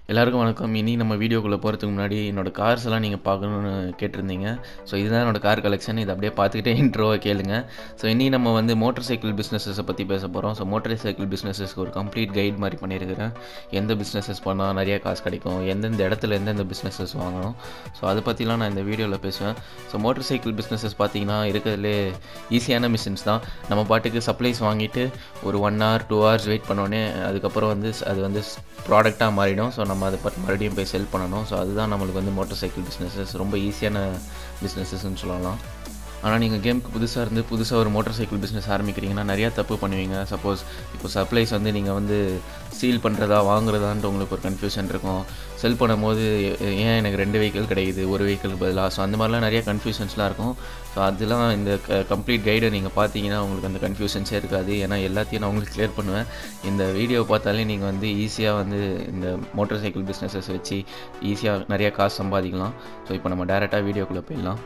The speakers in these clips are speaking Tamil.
எல்லாருக்கும் வணக்கம் இனி நம்ம வீடியோக்குள்ளே போகிறதுக்கு முன்னாடி என்னோட கார்ஸ் எல்லாம் நீங்கள் பார்க்கணுன்னு கேட்டிருந்தீங்க ஸோ இதுதான் என்னோட கார் கலெக்ஷன் இதை அப்படியே பார்த்துக்கிட்டே இன்ட்ரோவை கேளுங்க ஸோ இனி நம்ம வந்து மோட்டார் சைக்கிள் பிஸ்னஸஸை பற்றி பேச போகிறோம் ஸோ மோட்டார் சைக்கிள் பிஸ்னஸஸ்க்கு ஒரு கம்ப்ளீட் கைட் மாதிரி பண்ணியிருக்கிறேன் எந்த பிஸ்னஸஸ் பண்ணால் நிறைய காசு கிடைக்கும் எந்தெந்த இடத்துல எந்தெந்த பிஸ்னஸஸ் வாங்கணும் ஸோ அதை பற்றிலாம் நான் இந்த வீடியோவில் பேசுவேன் ஸோ மோட்டார் சைக்கிள் பிஸ்னஸஸ் பார்த்தீங்கன்னா இருக்கிறதுலே ஈஸியான மிஷின்ஸ் தான் நம்ம பாட்டுக்கு சப்ளைஸ் வாங்கிட்டு ஒரு one hour two hours wait பண்ணோடனே அதுக்கப்புறம் வந்து அது வந்து ப்ராடக்டாக மாறிடும் ஸோ நம்ம அதை பற்றி மறுபடியும் போய் செல் பண்ணணும் ஸோ அதுதான் நம்மளுக்கு வந்து மோட்டார் சைக்கிள் பிஸ்னஸஸ் ரொம்ப ஈஸியான பிஸ்னஸஸ்ன்னு சொல்லலாம் ஆனால் நீங்கள் கேமுக்கு புதுசாக இருந்து புதுசாக ஒரு மோட்டார் சைக்கிள் பிஸ்னஸ் ஆரம்பிக்கிறீங்கன்னா நிறையா தப்பு பண்ணுவீங்க சப்போஸ் இப்போ சப்ளைஸ் வந்து நீங்கள் வந்து சீல் பண்ணுறதா வாங்குறதான்ட்டு உங்களுக்கு ஒரு கன்ஃபியூஷன் இருக்கும் செல் பண்ணும்போது எ- ஏன் எனக்கு ரெண்டு வெஹிக்கிள் கிடைக்குது ஒரு வெஹிக்கிள் பதிலாக ஸோ அந்த மாதிரிலாம் நிறைய கன்ஃபியூஷன்ஸ்லாம் இருக்கும் ஸோ அதெல்லாம் இந்த கம்ப்ளீட் கைடை நீங்கள் பார்த்தீங்கன்னா உங்களுக்கு அந்த கன்ஃபியூஷன்ஸே இருக்காது ஏன்னா எல்லாத்தையும் நான் உங்களுக்கு கிளியர் பண்ணுவேன் இந்த வீடியோ பார்த்தாலே நீங்கள் வந்து ஈஸியாக வந்து இந்த மோட்டார் சைக்கிள் பிஸ்னஸஸ் வச்சு ஈஸியாக நிறைய காசு சம்பாதிக்கலாம் ஸோ இப்போ நம்ம டேரெக்டாக வீடியோக்குள்ளே போயிடலாம்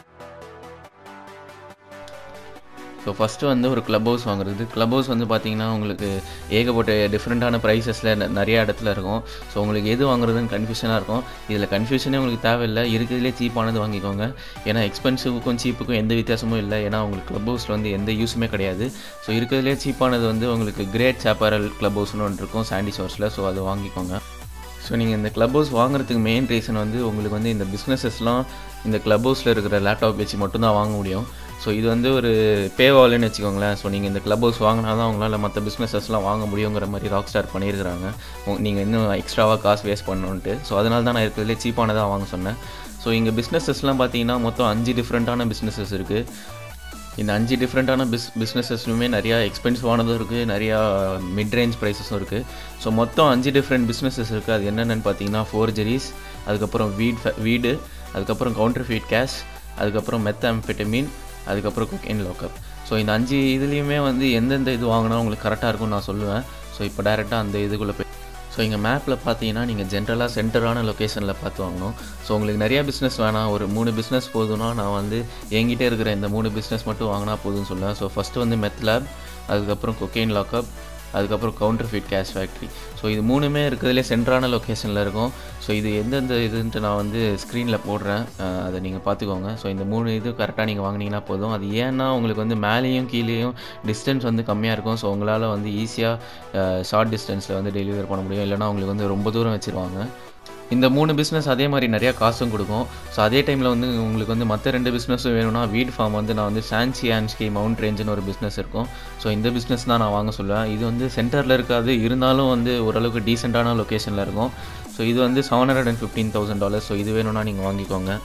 ஸோ ஃபஸ்ட்டு வந்து ஒரு க்ளப் ஹவுஸ் வாங்குறது க்ளப் ஹவுஸ் வந்து பார்த்தீங்கன்னா உங்களுக்கு ஏகப்பட்ட டிஃப்ரெண்ட்டான ப்ரைஸஸில் நிறைய இடத்துல இருக்கும் ஸோ உங்களுக்கு எது வாங்குறதுன்னு கன்ஃபியூஷனாக இருக்கும் இதில் கன்ஃபியூஷனே உங்களுக்கு தேவையில்லை இருக்கிறதுலே சீப்பானது வாங்கிக்கோங்க ஏன்னா எக்ஸ்பென்சிவுக்கும் சீப்புக்கும் எந்த வித்தியாசமும் இல்லை ஏன்னா உங்களுக்கு க்ளப் ஹவுஸில் வந்து எந்த யூஸுமே கிடையாது ஸோ இருக்கிறதுலே சீப்பானது வந்து உங்களுக்கு கிரேட் சாப்பரல் க்ளப் ஹவுஸ்னு ஒன்று இருக்கும் சாண்டி சோர்ஸில் ஸோ அதை வாங்கிக்கோங்க ஸோ நீங்கள் இந்த க்ளப் ஹவுஸ் வாங்குறதுக்கு மெயின் ரீசன் வந்து உங்களுக்கு வந்து இந்த பிஸ்னஸஸ்லாம் இந்த க்ளப் ஹவுஸில் இருக்கிற லேப்டாப் வச்சு மட்டும்தான் வாங்க முடியும் ஸோ இது வந்து ஒரு பேவால்னு வச்சுக்கோங்களேன் ஸோ நீங்கள் இந்த க்ளப் ஹவுஸ் வாங்கினா தான் உங்களால் மற்ற பிஸ்னஸஸ்லாம் வாங்க முடியுங்கிற மாதிரி ராக் ஸ்டார் பண்ணியிருக்கிறாங்க நீங்கள் இன்னும் எக்ஸ்ட்ராவாக காசு வேஸ்ட் பண்ணணுன்ட்டு ஸோ அதனால தான் நான் இருக்கிறதுலே சீப்பானதாக வாங்க சொன்னேன் ஸோ இங்கே பிஸ்னஸஸ்லாம் பார்த்தீங்கன்னா மொத்தம் அஞ்சு டிஃப்ரெண்ட்டான பிஸ்னஸஸ் இருக்குது இந்த அஞ்சு டிஃப்ரெண்ட்டான பிஸ் பிஸ்னஸஸ்லுமே நிறையா எக்ஸ்பென்சிவானதும் இருக்குது நிறையா மிட் ரேஞ்ச் ப்ரைஸஸும் இருக்குது ஸோ மொத்தம் அஞ்சு டிஃப்ரெண்ட் பிஸ்னஸஸ் இருக்குது அது என்னென்னு பார்த்தீங்கன்னா ஃபோர்ஜரிஸ் அதுக்கப்புறம் வீட் ஃப- வீடு அதுக்கப்புறம் கவுண்டர் ஃபீட் கேஷ் அதுக்கப்புறம் மெத்தாம்ஃபெட்டமின் அதுக்கப்புறம் குக்கின் லோக்கப் ஸோ இந்த அஞ்சு இதுலேயுமே வந்து எந்தெந்த இது வாங்கினா உங்களுக்கு கரெக்டாக இருக்கும்னு நான் சொல்லுவேன் ஸோ இப்போ டேரெக்டாக அந்த இதுக்குள்ளே போய் ஸோ இங்கே மேப்பில் பார்த்தீங்கன்னா நீங்கள் ஜென்ரலாக சென்டரான லொக்கேஷனில் பார்த்து வாங்கணும் ஸோ உங்களுக்கு நிறைய பிஸ்னஸ் வேணாம் ஒரு மூணு பிஸ்னஸ் போதும்னா நான் வந்து என்கிட்ட இருக்கிற இந்த மூணு பிஸ்னஸ் மட்டும் வாங்கினா போதும்னு சொல்லுவேன் ஸோ ஃபஸ்ட்டு வந்து மெத் லேப் அதுக்கப்புறம் கொக்கெயின் லாக்அப் அதுக்கப்புறம் counterfeit cash factory so இது மூணுமே இருக்கிறதுலே சென்டரான லொக்கேஷனில் இருக்கும் ஸோ இது எந்தெந்த இதுன்ட்டு நான் வந்து ஸ்க்ரீனில் போடுறேன் அஹ் அதை நீங்கள் பார்த்துக்கோங்க ஸோ இந்த மூணு இது கரெக்டாக நீங்கள் வாங்குனீங்கன்னா போதும் அது ஏன்னா உங்களுக்கு வந்து மேலேயும் கீழேயும் டிஸ்டன்ஸ் வந்து கம்மியாக இருக்கும் ஸோ உங்களால் வந்து ஈஸியாக ஷார்ட் டிஸ்டன்ஸில் வந்து டெலிவரி பண்ண முடியும் இல்லைன்னா உங்களுக்கு வந்து ரொம்ப தூரம் வச்சுருவாங்க இந்த மூணு பிஸ்னஸ் அதே மாதிரி நிறையா காசும் கொடுக்கும் ஸோ அதே டைமில் வந்து உங்களுக்கு வந்து மற்ற ரெண்டு பிஸ்னஸும் வேணும்னா வீட் ஃபார்ம் வந்து நான் வந்து சான்சி ஆன்ஸ்கி மவுண்ட் ரேஞ்சுன்னு ஒரு பிஸ்னஸ் இருக்கும் ஸோ இந்த பிஸ்னஸ் தான் நான் வாங்க சொல்லுவேன் இது வந்து சென்டரில் இருக்காது இருந்தாலும் வந்து ஓரளவுக்கு டீசெண்டான லொக்கேஷனில் இருக்கும் ஸோ இது வந்து seven hundred and fifteen thousand dollars so இது வேணும்னா நீங்கள் வாங்கிக்கோங்க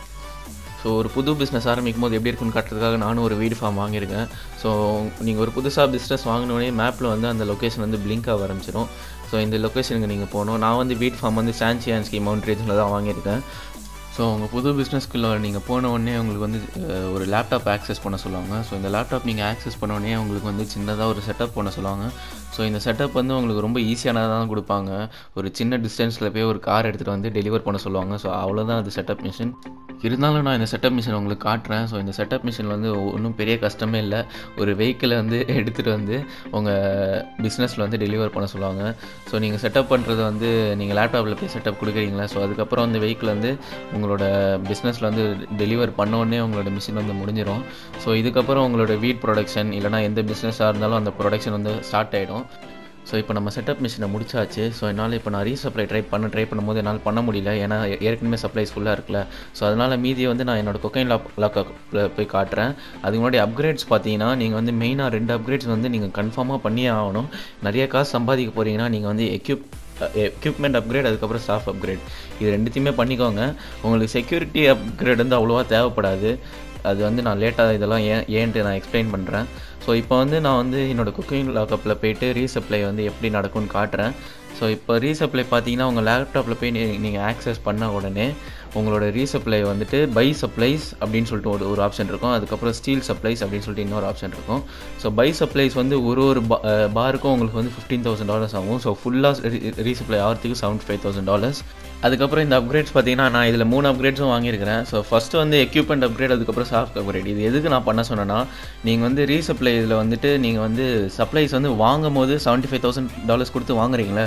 ஸோ ஒரு புது பிஸ்னஸ் ஆரம்பிக்கும் போது எப்படி இருக்குன்னு காட்டுறதுக்காக நானும் ஒரு வீடு ஃபார்ம் வாங்கியிருக்கேன் ஸோ நீங்கள் ஒரு புதுசாக பிஸ்னஸ் வாங்கினோடனே மேப்பில் வந்து அந்த லொக்கேஷன் வந்து பிளிங்க் ஆக ஆரம்பிச்சிடும் ஸோ இந்த லொக்கேஷனுக்கு நீங்கள் போகணும் நான் வந்து வீட் ஃபார்ம் வந்து சான்சியான்ஸ்கி மவுண்ட் ரேஞ்சில் தான் வாங்கியிருக்கேன் ஸோ உங்கள் புது பிஸ்னஸ்க்குள்ளே நீங்கள் போன உடனே உங்களுக்கு வந்து அஹ், ஒரு லேப்டாப் ஆக்சஸ் பண்ண சொல்லுவாங்க ஸோ இந்த லேப்டாப் நீங்கள் ஆக்சஸ் பண்ண உடனே உங்களுக்கு வந்து சின்னதாக ஒரு செட்டப் பண்ண சொல்லுவாங்க ஸோ இந்த செட்டப் வந்து உங்களுக்கு ரொம்ப ஈஸியானதாக தான் கொடுப்பாங்க ஒரு சின்ன டிஸ்டன்ஸில் போய் ஒரு கார் எடுத்துகிட்டு வந்து டெலிவர் பண்ண சொல்லுவாங்க ஸோ அவ்வளோதான் அது செட்டப் மிஷின் இருந்தாலும் நான் இந்த செட்டப் மிஷின் உங்களுக்கு காட்டுறேன் ஸோ இந்த செட்டப் மிஷின் வந்து ஒன்றும் பெரிய கஷ்டமே இல்லை ஒரு வெஹிக்கிளை வந்து எடுத்துகிட்டு வந்து உங்கள் பிஸ்னஸில் வந்து டெலிவர் பண்ண சொல்லுவாங்க ஸோ நீங்கள் செட்டப் பண்ணுறது வந்து நீங்கள் லேப்டாப்பில் போய் செட்டப் கொடுக்குறீங்களா ஸோ அதுக்கப்புறம் அந்த வெஹிக்கிள் வந்து உங்களோட பிஸ்னஸில் வந்து டெலிவர் பண்ண உடனே உங்களோட மிஷின் வந்து முடிஞ்சிடும் ஸோ இதுக்கப்புறம் உங்களோட வீட் ப்ரொடக்ஷன் இல்லைனா எந்த பிஸ்னஸாக இருந்தாலும் அந்த ப்ரொடக்ஷன் வந்து ஸ்டார்ட் ஆகிடும் ஸோ இப்போ நம்ம செட்டப் மிஷினை முடிச்சாச்சு ஸோ என்னால் இப்போ நான் ரீசப்ளை ட்ரை பண்ண ட்ரை பண்ணும்போது என்னால் பண்ண முடியல ஏன்னா ஏ- ஏற்கனவே சப்ளைஸ் ஃபுல்லாக இருக்குல்ல ஸோ அதனால் மீதியை வந்து நான் என்னோட கொக்கைன் லாக் லாக்கில் போய் காட்டுறேன் அதுக்கு முன்னாடி அப்கிரேட்ஸ் பார்த்தீங்கன்னா நீங்கள் வந்து மெயினாக ரெண்டு அப்கிரேட்ஸ் வந்து நீங்கள் கன்ஃபார்மாக பண்ணியே ஆகணும் நிறைய காசு சம்பாதிக்க போகிறீங்கன்னா நீங்கள் வந்து எக்யூப் எக்யூப்மெண்ட் அப்கிரேட் அதுக்கப்புறம் ஸ்டாஃப் அப்கிரேட் இது ரெண்டுத்தையுமே பண்ணிக்கோங்க உங்களுக்கு செக்யூரிட்டி அப்கிரேட் வந்து அவ்வளோவா தேவைப்படாது அது வந்து நான் லேட்டாக இதெல்லாம் ஏன் ஏன்ட்டு நான் எக்ஸ்பிளைன் பண்ணுறேன் ஸோ இப்போ வந்து நான் வந்து என்னோட குக்கிங் லாக்கப்பில் போயிட்டு ரீசப்ளை வந்து எப்படி நடக்கும்னு காட்டுறேன் ஸோ இப்போ ரீசப்ளை பார்த்தீங்கன்னா உங்கள் லேப்டாப்பில் போய் நீங்கள் ஆக்சஸ் பண்ண உடனே உங்களோட ரீசப்ளை வந்துட்டு பை சப்ளைஸ் அப்படின்னு சொல்லிட்டு ஒரு ஒரு ஆப்ஷன் இருக்கும் அதுக்கப்புறம் ஸ்டீல் சப்ளைஸ் அப்படின்னு சொல்லிட்டு இன்னொரு ஆப்ஷன் இருக்கும் ஸோ பை சப்ளைஸ் வந்து ஒரு ஒரு பா- அஹ் பாருக்கும் உங்களுக்கு வந்து ஃபிஃப்டீன் தௌசண்ட் டாலர்ஸ் ஆகும் ஸோ ஃபுல்லாக ரீசப்ளை ஆகிறதுக்கு செவன்ட்டி ஃபைவ் தௌசண்ட் டாலர்ஸ் அதுக்கப்புறம் இந்த அப்கிரேட்ஸ் பார்த்தீங்கன்னா நான் இதில் மூணு அப்கிரேட்ஸும் வாங்கியிருக்கிறேன் ஸோ ஃபஸ்ட்டு வந்து எக்யூப்மெண்ட் அப்கிரேட் அதுக்கப்புறம் சாஃப்ட் அப்கிரேட் இது எதுக்கு நான் பண்ண சொன்னேன்னா நீங்கள் வந்து ரீசப்ளை இதில் வந்துட்டு நீங்கள் வந்து சப்ளைஸ் வந்து வாங்கும் போது செவன்ட்டி ஃபைவ் தௌசண்ட் டாலர்ஸ் கொடுத்து வாங்குறீங்களே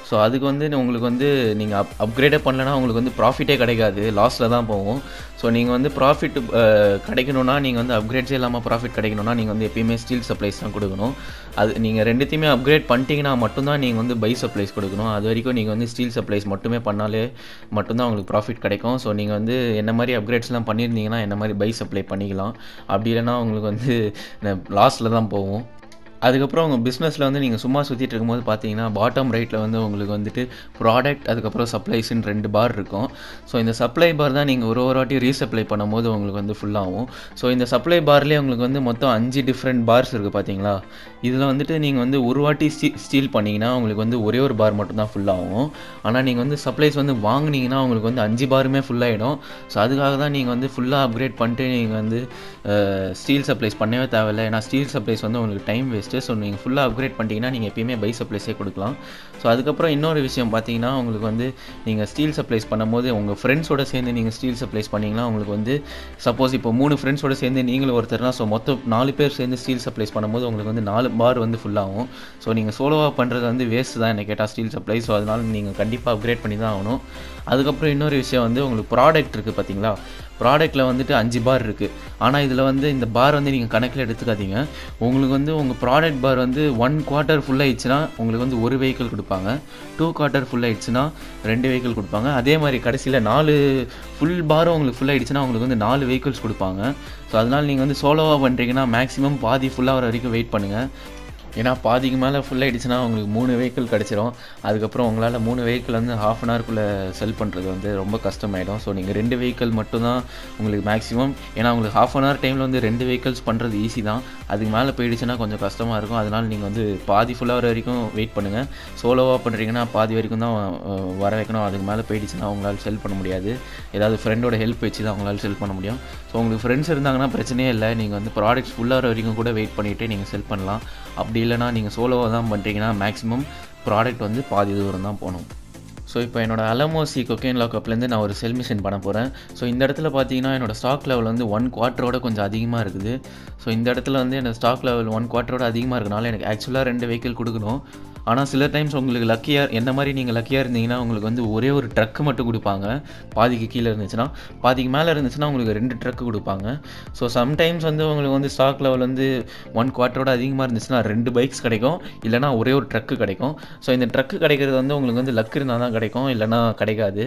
ஸோ அதுக்கு வந்து உங்களுக்கு வந்து நீங்கள் அப் அப்கிரேடே பண்ணலன்னா உங்களுக்கு வந்து ப்ராஃபிட்டே கிடைக்காது லாஸில் தான் போகும் ஸோ நீங்கள் வந்து ப்ராஃபிட் கிடைக்கணும்னா நீங்கள் வந்து அப்கிரேட்ஸே இல்லாமல் ப்ராஃபிட் கிடைக்கணும்னா நீங்கள் வந்து எப்பயுமே ஸ்டீல் சப்ளைஸ் தான் கொடுக்கணும் அது நீங்கள் ரெண்டுத்தையுமே அப்கிரேட் பண்ணிட்டீங்கன்னா மட்டும்தான் நீங்கள் வந்து பை சப்ளைஸ் கொடுக்கணும் அது வரைக்கும் நீங்கள் வந்து ஸ்டீல் சப்ளைஸ் மட்டுமே பண்ணாலே மட்டும்தான் உங்களுக்கு ப்ராஃபிட் கிடைக்கும் ஸோ நீங்கள் வந்து என்ன மாதிரி அப்கிரேட்ஸ்லாம் பண்ணியிருந்தீங்கன்னா என்ன மாதிரி பை சப்ளை பண்ணிக்கலாம் அப்படி இல்லைன்னா உங்களுக்கு வந்து லாஸில் தான் போகும் அதுக்கப்புறம் உங்கள் பிஸ்னஸில் வந்து நீங்கள் சும்மா சுற்றிட்டு இருக்கும்போது பார்த்தீங்கன்னா பாட்டம் ரைட்டில் வந்து உங்களுக்கு வந்துட்டு ப்ராடக்ட் அதுக்கப்புறம் சப்ளைஸ்ன்னு ரெண்டு பார் இருக்கும் ஸோ இந்த சப்ளை பார் தான் நீங்கள் ஒரு ஒரு வாட்டி ரீசப்ளை பண்ணும்போது உங்களுக்கு வந்து ஃபுல்லாகும் ஸோ இந்த சப்ளை பார்லேயே உங்களுக்கு வந்து மொத்தம் அஞ்சு டிஃப்ரெண்ட் பார்ஸ் இருக்குது பார்த்தீங்களா இதில் வந்துட்டு நீங்கள் வந்து ஒரு வாட்டி ஸ்டீ ஸ்டீல் பண்ணிங்கன்னா உங்களுக்கு வந்து ஒரே ஒரு பார் மட்டும்தான் ஃபுல்லாகும் ஆனால் நீங்கள் வந்து சப்ளைஸ் வந்து வாங்கினீங்கன்னா உங்களுக்கு வந்து அஞ்சு பாருமே ஃபுல்லாகிடும் ஸோ அதுக்காக தான் நீங்கள் வந்து ஃபுல்லாக அப்கிரேட் பண்ணிட்டு நீங்கள் வந்து ஸ்டீல் சப்ளைஸ் பண்ணவே தேவையில்லை ஏன்னா ஸ்டீல் சப்ளைஸ் வந்து உங்களுக்கு டைம் வேஸ்ட்டு ஸோ நீங்கள் ஃபுல்லாக அப்கிரேட் பண்ணிட்டீங்கன்னா நீங்கள் எப்பயுமே பை சப்ளைஸே கொடுக்கலாம் ஸோ அதுக்கப்புறம் இன்னொரு விஷயம் பார்த்தீங்கன்னா உங்களுக்கு வந்து நீங்கள் ஸ்டீல் சப்ளைஸ் பண்ணும்போது உங்கள் ஃப்ரெண்ட்ஸோட சேர்ந்து நீங்கள் ஸ்டீல் சப்ளைஸ் பண்ணிங்கன்னா உங்களுக்கு வந்து சப்போஸ் இப்போ மூணு ஃப்ரெண்ட்ஸோட சேர்ந்து நீங்களும் ஒருத்தர்னா ஸோ மொத்தம் நாலு பேர் சேர்ந்து ஸ்டீல் சப்ளைஸ் பண்ணும்போது உங்களுக்கு வந்து நாலு பார் வந்து ஃபுல்லாகும் ஸோ நீங்கள் சோலோவாக பண்ணுறது வந்து வேஸ்ட் தான் என்ன கேட்டால் ஸ்டீல் சப்ளை ஸோ அதனால் நீங்கள் கண்டிப்பாக அப்கிரேட் பண்ணி தான் ஆகணும் அதுக்கப்புறம் இன்னொரு விஷயம் வந்து உங்களுக்கு ப்ராடக்ட் இருக்குது பார்த்தீங்களா ப்ராடக்ட்டில் வந்துட்டு அஞ்சு பார் இருக்குது ஆனால் இதில் வந்து இந்த பார் வந்து நீங்கள் கணக்கில் எடுத்துக்காதீங்க உங்களுக்கு வந்து உங்கள் ப்ராடக்ட் பார் வந்து ஒன் குவார்ட்டர் ஃபுல்லாகிடுச்சுன்னா உங்களுக்கு வந்து ஒரு வெஹிக்கிள் கொடுப்பாங்க டூ குவார்ட்டர் ஃபுல்லாகிடுச்சுன்னா ரெண்டு வெஹிக்கிள் கொடுப்பாங்க அதே மாதிரி கடைசியில் நாலு ஃபுல் பாரும் உங்களுக்கு ஃபுல்லாகிடுச்சுன்னா உங்களுக்கு வந்து நாலு வெஹிக்கிள்ஸ் கொடுப்பாங்க ஸோ அதனால் நீங்கள் வந்து சோலோவாக பண்ணுறீங்கன்னா மேக்ஸிமம் பாதி ஃபுல்லாக வர வரைக்கும் வெயிட் பண்ணுங்கள் ஏன்னா பாதிக்கு மேலே ஃபுல் ஆகிடுச்சுன்னா உங்களுக்கு மூணு வெஹிக்கிள் கிடச்சிரும் அதுக்கப்புறம் உங்களால் மூணு வெஹிக்கிள் வந்து ஹாஃப் அன் ஹவர்க்குள்ளே செல் பண்ணுறது வந்து ரொம்ப கஷ்டமாயிடும் ஸோ நீங்கள் ரெண்டு வெஹிக்கிள் மட்டும்தான் உங்களுக்கு மேக்ஸிமம் ஏன்னா உங்களுக்கு ஹாஃப் அன் ஹவர் டைமில் வந்து ரெண்டு வெஹிக்கிள்ஸ் பண்ணுறது ஈஸி தான் அதுக்கு மேலே போயிடுச்சுன்னா கொஞ்சம் கஷ்டமாக இருக்கும் அதனால் நீங்கள் வந்து பாதி ஃபுல்லாக வர வரைக்கும் வெயிட் பண்ணுங்கள் சோலோவாக பண்ணுறீங்கன்னா பாதி வரைக்கும் தான் வர வைக்கணும் அதுக்கு மேலே போயிடுச்சுன்னா உங்களால் செல் பண்ண முடியாது ஏதாவது ஃப்ரெண்டோட ஹெல்ப் வச்சு தான் உங்களால் செல் பண்ண முடியும் ஸோ உங்களுக்கு ஃப்ரெண்ட்ஸ் இருந்தாங்கன்னா பிரச்சனையே இல்லை நீங்கள் வந்து ப்ராடக்ட்ஸ் ஃபுல்லாக வர வரைக்கும் கூட வெயிட் பண்ணிவிட்டு நீங்கள் செல் பண்ணலாம் அப்படி இல்லைனா நீங்கள் சோலோவாக தான் பண்ணுறீங்கன்னா மேக்ஸிமம் ப்ராடக்ட் வந்து பாதி தூரம் தான் போகணும் ஸோ இப்போ என்னோட அலமோசி கொக்கேன் லாக்அப்லேருந்து நான் ஒரு செல் மிஷின் பண்ண போகிறேன் ஸோ இந்த இடத்துல பார்த்தீங்கன்னா என்னோட ஸ்டாக் லெவல் வந்து ஒன் குவார்ட்டரோட கொஞ்சம் அதிகமாக இருக்குது ஸோ இந்த இடத்துல வந்து என்னோட ஸ்டாக் லெவல் ஒன் குவார்ட்டரோட அதிகமாக இருக்கனால எனக்கு ஆக்சுவலாக ரெண்டு வெஹிக்கிள் கொடுக்கணும் ஆனால் சில டைம்ஸ் உங்களுக்கு லக்கியாக என்ன மாதிரி நீங்கள் லக்கியாக இருந்தீங்கன்னா உங்களுக்கு வந்து ஒரே ஒரு ட்ரக்கு மட்டும் கொடுப்பாங்க பாதிக்கு கீழே இருந்துச்சுன்னா பாதிக்கு மேலே இருந்துச்சுன்னா உங்களுக்கு ரெண்டு ட்ரக்கு கொடுப்பாங்க ஸோ சம்டைம்ஸ் வந்து உங்களுக்கு வந்து ஸ்டாக் லெவல் வந்து ஒன் குவார்ட்டரோட அதிகமாக இருந்துச்சுன்னா ரெண்டு பைக்ஸ் கிடைக்கும் இல்லைனா ஒரே ஒரு ட்ரக்கு கிடைக்கும் ஸோ இந்த ட்ரக்கு கிடைக்கிறது வந்து உங்களுக்கு வந்து லக் இருந்தால் தான் கிடைக்கும் இல்லைனா கிடைக்காது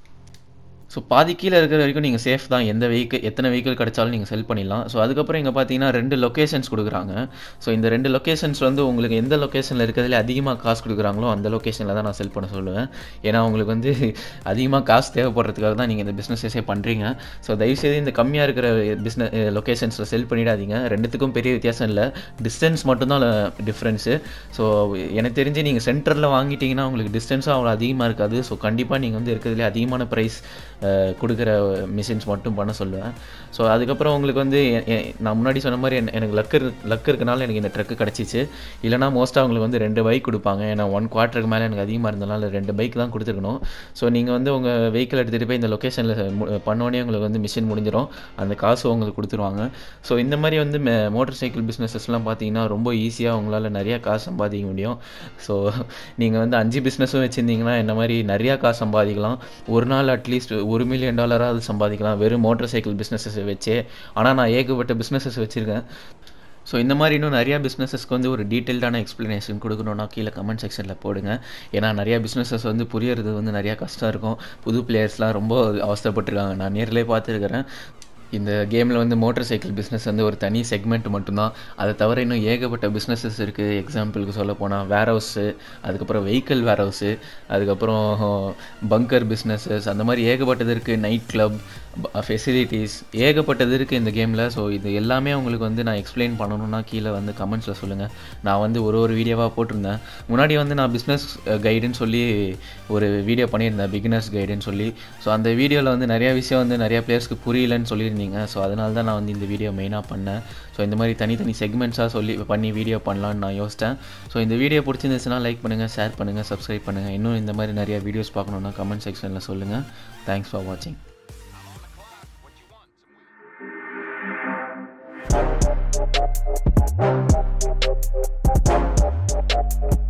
ஸோ பாதி கீழே இருக்கிற வரைக்கும் நீங்கள் சேஃப் தான் எந்த வெஹிக்கிள் எத்தனை வெஹிக்கிள் கிடைச்சாலும் நீங்கள் செல் பண்ணிடலாம் ஸோ அதுக்கப்புறம் இங்கே பார்த்தீங்கன்னா ரெண்டு லொக்கேஷன்ஸ் கொடுக்குறாங்க ஸோ இந்த ரெண்டு லொக்கேஷன்ஸ் வந்து உங்களுக்கு எந்த லொக்கேஷனில் இருக்கிறதுல அதிகமாக காசு கொடுக்குறாங்களோ அந்த லொக்கேஷனில் தான் நான் செல் பண்ண சொல்லுவேன் ஏன்னா உங்களுக்கு வந்து அதிகமாக காசு தேவைப்படுறதுக்காக தான் நீங்கள் இந்த பிஸ்னஸஸே பண்ணுறீங்க ஸோ தயவுசெய்து இந்த கம்மியாக இருக்கிற பிஸ்னஸ் லொக்கேஷன்ஸில் செல் பண்ணிடாதீங்க ரெண்டுத்துக்கும் பெரிய வித்தியாசம் இல்லை டிஸ்டன்ஸ் மட்டும்தான் டிஃப்ரென்ஸு ஸோ எனக்கு தெரிஞ்சு நீங்கள் சென்டரில் வாங்கிட்டீங்கன்னா உங்களுக்கு டிஸ்டன்ஸும் அவ்வளோ அதிகமாக இருக்காது ஸோ கண்டிப்பாக நீங்கள் வந்து இருக்கிறதுலே அதிகமான ப்ரைஸ் கொடுக்குற மிஷின்ஸ் மட்டும் பண்ண சொல்லுவேன் ஸோ அதுக்கப்புறம் உங்களுக்கு வந்து நான் முன்னாடி சொன்ன மாதிரி எனக்கு லக் லக் இருக்கனால எனக்கு இந்த ட்ரக்கு கிடச்சிச்சு இல்லைனா மோஸ்ட்டாக உங்களுக்கு வந்து ரெண்டு பைக் கொடுப்பாங்க ஏன்னா ஒன் குவார்ட்டருக்கு மேலே எனக்கு அதிகமாக இருந்தனால ரெண்டு பைக் தான் கொடுத்துருக்கணும் ஸோ நீங்கள் வந்து உங்கள் வெஹிக்கிள் எடுத்துகிட்டு போய் இந்த லொக்கேஷனில் பண்ணோடனே உங்களுக்கு வந்து மிஷின் முடிஞ்சிடும் அந்த காசு உங்களுக்கு கொடுத்துருவாங்க ஸோ இந்த மாதிரி வந்து மோட்டர் சைக்கிள் பிஸ்னஸஸ்லாம் பார்த்தீங்கன்னா ரொம்ப ஈஸியாக உங்களால் நிறையா காசு சம்பாதிக்க முடியும் ஸோ நீங்கள் வந்து அஞ்சு பிஸ்னஸும் வச்சுருந்தீங்கன்னா இந்த மாதிரி நிறையா காசு சம்பாதிக்கலாம் ஒரு நாள் அட்லீஸ்ட் ஒரு மில்லியன் டாலராவது சம்பாதிக்கலாம் வெறும் மோட்டர் சைக்கிள் பிஸ்னஸஸ் வச்சே ஆனால் நான் ஏகப்பட்ட பிஸ்னஸஸ் வச்சுருக்கேன் ஸோ இந்த மாதிரி இன்னும் நிறையா பிஸ்னஸஸ்க்கு வந்து ஒரு டீட்டெயில்டான எக்ஸ்ப்ளனேஷன் கொடுக்கணுன்னா கீழே கமெண்ட் செக்ஷனில் போடுங்க ஏன்னா நிறையா பிஸ்னஸஸ் வந்து புரியறது வந்து நிறையா கஷ்டம் இருக்கும் புது பிளேயர்ஸ்லாம் ரொம்ப அவஸ்தப்பட்டிருக்காங்க நான் நேரிலே பார்த்துருக்கிறேன் இந்த கேமில் வந்து மோட்டர் சைக்கிள் பிஸ்னஸ் வந்து ஒரு தனி செக்மெண்ட் மட்டும்தான் அதை தவிர இன்னும் ஏகப்பட்ட பிஸ்னஸஸ் இருக்குது எக்ஸாம்பிளுக்கு சொல்ல போனால் வேர் ஹவுஸு அதுக்கப்புறம் வெஹிக்கிள் வேர் ஹவுஸு அதுக்கப்புறம் பங்கர் பிஸ்னஸஸ் அந்த மாதிரி ஏகப்பட்டது இருக்குது நைட் கிளப் ஃபெசிலிட்டிஸ் ஏகப்பட்டது இருக்குது இந்த கேமில் ஸோ இது எல்லாமே உங்களுக்கு வந்து நான் எக்ஸ்பிளைன் பண்ணணும்னா கீழே வந்து கமெண்ட்ஸில் சொல்லுங்கள் நான் வந்து ஒரு ஒரு வீடியோவாக போட்டிருந்தேன் முன்னாடி வந்து நான் பிஸ்னஸ் கைடுன்னு சொல்லி ஒரு வீடியோ பண்ணியிருந்தேன் பிகினர்ஸ் கைடுன்னு சொல்லி ஸோ அந்த வீடியோவில் வந்து நிறையா விஷயம் வந்து நிறையா பிளேயர்ஸ்க்கு புரியலன்னு சொல்லியிருந்தீங்க ஸோ அதனால தான் நான் வந்து இந்த வீடியோ மெயினாக பண்ணேன் ஸோ இந்த மாதிரி தனித்தனி செக்மெண்ட்ஸாக சொல்லி பண்ணி வீடியோ பண்ணலான்னு நான் யோசித்தேன் ஸோ இந்த வீடியோ பிடிச்சிருந்துச்சுன்னா லைக் பண்ணுங்கள் ஷேர் பண்ணுங்கள் சப்ஸ்கிரைப் பண்ணுங்கள் இன்னும் இந்த மாதிரி நிறையா வீடியோஸ் பார்க்கணுன்னா கமெண்ட் செக்ஷனில் சொல்லுங்கள் தேங்க்ஸ் ஃபார் வாட்சிங் Thank you.